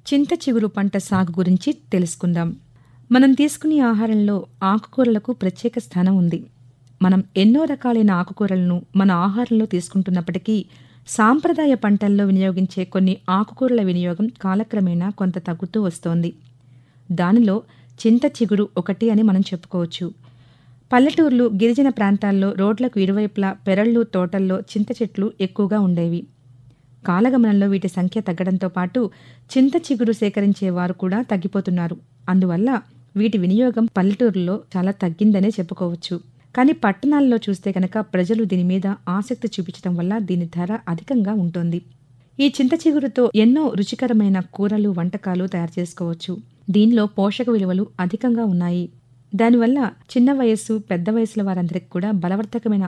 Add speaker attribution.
Speaker 1: చింత చిగురు పంట సాగు గురించి తెలుసుకుందాం మనం తీసుకునే ఆహారంలో ఆకుకూరలకు ప్రత్యేక స్థానం ఉంది మనం ఎన్నో రకాలైన ఆకుకూరలను మన ఆహారంలో తీసుకుంటున్నప్పటికీ సాంప్రదాయ పంటల్లో వినియోగించే కొన్ని ఆకుకూరల వినియోగం కాలక్రమేణా కొంత తగ్గుతూ వస్తోంది దానిలో చింత చిగురు ఒకటి అని మనం చెప్పుకోవచ్చు పల్లెటూర్లు గిరిజన ప్రాంతాల్లో రోడ్లకు ఇరువైపులా పెరళ్ళు తోటల్లో చింత చెట్లు ఎక్కువగా ఉండేవి కాలగమనంలో వీటి సంఖ్య తగ్గడంతో పాటు చింత చిగురు సేకరించే వారు కూడా తగ్గిపోతున్నారు అందువల్ల వీటి వినియోగం పల్లెటూరులో చాలా తగ్గిందనే చెప్పుకోవచ్చు కానీ పట్టణాల్లో చూస్తే కనుక ప్రజలు దీని మీద ఆసక్తి చూపించడం వల్ల దీని ధర అధికంగా ఉంటుంది ఈ చింత చిగురుతో ఎన్నో రుచికరమైన కూరలు వంటకాలు తయారు చేసుకోవచ్చు దీనిలో పోషక విలువలు అధికంగా ఉన్నాయి దానివల్ల చిన్న వయస్సు పెద్ద వయసుల వారందరికీ కూడా బలవర్ధకమైన